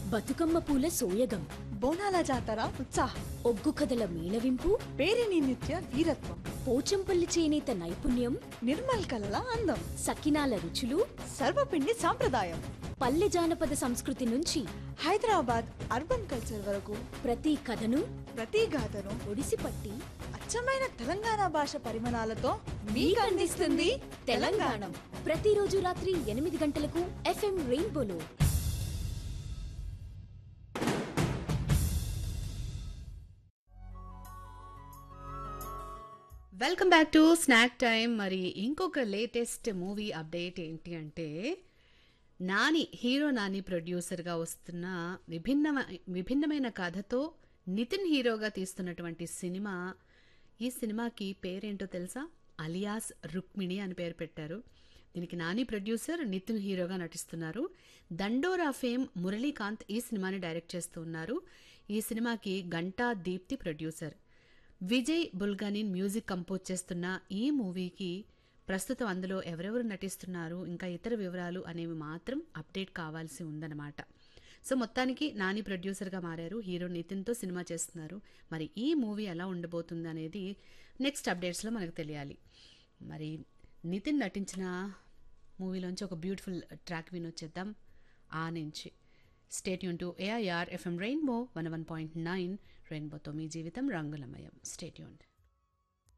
బతుకమ్మ పూల సోయగం బోనాల జాతర ఉత్సాహం ఒగ్గు కథల మేళవింపు పేరిని నిత్య వీరత్వం పోచంపల్లి చేనేత నైపుణ్యం నిర్మల్ కలల అందం సకినాల రుచులు సర్వపిండి సాంప్రదాయం పల్లె జానపద సంస్కృతి నుంచి హైదరాబాద్ అర్బన్ కల్చర్ వరకు ప్రతి కథను ప్రతి గాథను ఒడిసిపట్టి అచ్చమైన తెలంగాణ భాష పరిమాణాలతో మీకు అందిస్తుంది తెలంగాణ ప్రతిరోజు రాత్రి ఎనిమిది గంటలకు ఎఫ్ఎం రెయిన్బోలో welcome back to snack time మరి ఇంకొక లేటెస్ట్ మూవీ అప్డేట్ ఏంటి అంటే నాని హీరో నాని ప్రొడ్యూసర్గా వస్తున్న విభిన్న విభిన్నమైన కథతో నితిన్ హీరోగా తీస్తున్నటువంటి సినిమా ఈ సినిమాకి పేరేంటో తెలుసా అలియాస్ రుక్మిణి అని పేరు పెట్టారు దీనికి నాని ప్రొడ్యూసర్ నితిన్ హీరోగా నటిస్తున్నారు దండోరా ఫేమ్ మురళీకాంత్ ఈ సినిమాని డైరెక్ట్ చేస్తూ ఉన్నారు ఈ సినిమాకి Ganta Deepthi producer Vijay Bulganin music compose చేస్తున్న ఈ మూవీకి ప్రస్తుతం అందులో ఎవరెవరు నటిస్తున్నారు ఇంకా ఇతర వివరాలు అనేవి మాత్రం అప్డేట్ కావాల్సి ఉందన్నమాట సో మొత్తానికి నాని ప్రొడ్యూసర్గా మారారు హీరో నితిన్తో సినిమా చేస్తున్నారు మరి ఈ మూవీ ఎలా ఉండబోతుంది అనేది నెక్స్ట్ అప్డేట్స్లో మనకు తెలియాలి మరి నితిన్ నటించిన మూవీలోంచి ఒక బ్యూటిఫుల్ ట్రాక్ వినొచ్చేద్దాం ఆ నుంచి స్టేట్ యూన్ to AIR FM Rainbow one one point nine రెయిన్బోతో మీ జీవితం రంగులమయం స్టేట్ యూన్